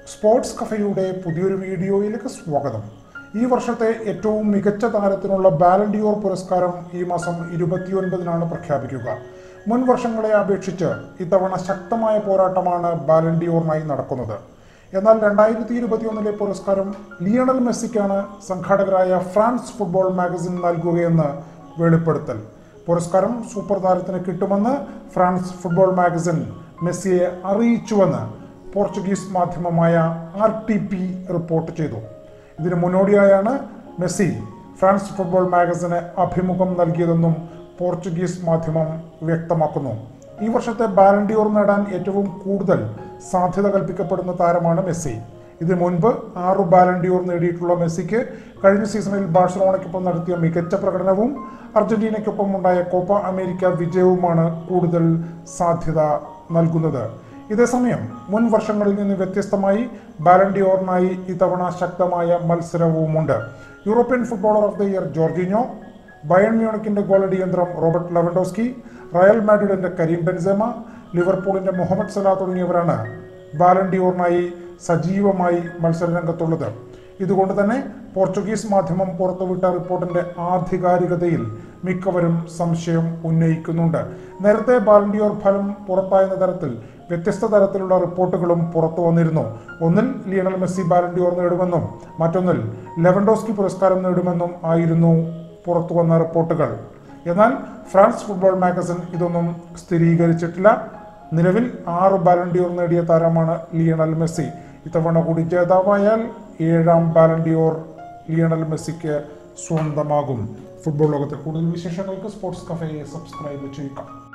sports കഫയുടെ പുതിയൊരു വീഡിയോയിലേക്ക് സ്വാഗതം ഈ വർഷത്തെ ഏറ്റവും മികച്ച താരത്തിനുള്ള ബാലൻഡിയോർ പുരസ്കാരം ഈ മാസം ഇരുപത്തിയൊൻപതിനാണ് പ്രഖ്യാപിക്കുക മുൻ വർഷങ്ങളെ അപേക്ഷിച്ച് ഇത്തവണ ശക്തമായ പോരാട്ടമാണ് ബാലൻഡിയോറിനായി നടക്കുന്നത് എന്നാൽ രണ്ടായിരത്തി ഇരുപത്തിയൊന്നിലെ പുരസ്കാരം ലിയണൽ മെസ്സിക്കാണ് സംഘാടകരായ ഫ്രാൻസ് ഫുട്ബോൾ മാഗസിൻ നൽകുകയെന്ന് വെളിപ്പെടുത്തൽ പുരസ്കാരം സൂപ്പർ താരത്തിന് കിട്ടുമെന്ന് ഫ്രാൻസ് ഫുട്ബോൾ മാഗസിൻ മെസ്സിയെ അറിയിച്ചുവെന്ന് പോർച്ചുഗീസ് മാധ്യമമായ ആർ ടി പി റിപ്പോർട്ട് ചെയ്തു ഇതിന് മുന്നോടിയായാണ് മെസ്സി ഫ്രാൻസ് ഫുട്ബോൾ മാഗസിന് അഭിമുഖം നൽകിയതെന്നും പോർച്ചുഗീസ് മാധ്യമം വ്യക്തമാക്കുന്നു ഈ വർഷത്തെ ബാലൻഡിയോർ നേടാൻ ഏറ്റവും കൂടുതൽ സാധ്യത കൽപ്പിക്കപ്പെടുന്ന താരമാണ് മെസ്സി ഇതിനു മുൻപ് ആറു ബാലൻഡിയോർ നേടിയിട്ടുള്ള മെസ്സിക്ക് കഴിഞ്ഞ സീസണിൽ ബാഴ്സലോണയ്ക്കൊപ്പം നടത്തിയ മികച്ച പ്രകടനവും അർജന്റീനയ്ക്കൊപ്പം ഉണ്ടായ കോപ്പ അമേരിക്ക വിജയവുമാണ് കൂടുതൽ സാധ്യത നൽകുന്നത് ഇതേസമയം മുൻ വർഷങ്ങളിൽ നിന്ന് വ്യത്യസ്തമായി ബാലൻഡിയോറിനായി ഇത്തവണ ശക്തമായ മത്സരവുമുണ്ട് European footballer of the year Jorginho Bayern മ്യൂണിക്കിന്റെ ഗോളടിയന്ത്രം റോബർട്ട് ലെവൻഡോസ്കി റയൽ മാഡ്രിഡിന്റെ കരീം ബെൻസേമ ലിവർപൂളിന്റെ മുഹമ്മദ് സലാ തുടങ്ങിയവരാണ് ബാലൻഡിയോറിനായി സജീവമായി മത്സരരംഗത്തുള്ളത് ഇതുകൊണ്ട് തന്നെ പോർച്ചുഗീസ് മാധ്യമം പുറത്തുവിട്ട റിപ്പോർട്ടിന്റെ ആധികാരികതയിൽ മിക്കവരും സംശയം ഉന്നയിക്കുന്നുണ്ട് നേരത്തെ ബാലൻഡിയോർ ഫലം പുറത്തായെന്ന തരത്തിൽ വ്യത്യസ്ത തരത്തിലുള്ള റിപ്പോർട്ടുകളും പുറത്തു വന്നിരുന്നു ഒന്നിൽ ലിയണൽ മെസ്സി ബാലൻഡിയോർ നേടുമെന്നും മറ്റൊന്നിൽ ലെവൻഡോസ്കി പുരസ്കാരം നേടുമെന്നും ആയിരുന്നു പുറത്തു വന്ന റിപ്പോർട്ടുകൾ എന്നാൽ ഫ്രാൻസ് ഫുട്ബോൾ മാഗസിൻ ഇതൊന്നും സ്ഥിരീകരിച്ചിട്ടില്ല നിലവിൽ ആറ് ബാലൻഡിയോർ നേടിയ താരമാണ് ലിയണൽ മെസ്സി ഇത്തവണ കൂടി ജേതാവായാൽ ഏഴാം ബാലൻഡിയോർ ലിയണൽ മെസ്സിക്ക് സ്വന്തമാകും ഫുട്ബോൾ ലോകത്തെ കൂടുതൽ വിശേഷങ്ങൾക്ക് സ്പോർട്സ് കഫയെ സബ്സ്ക്രൈബ് ചെയ്യുക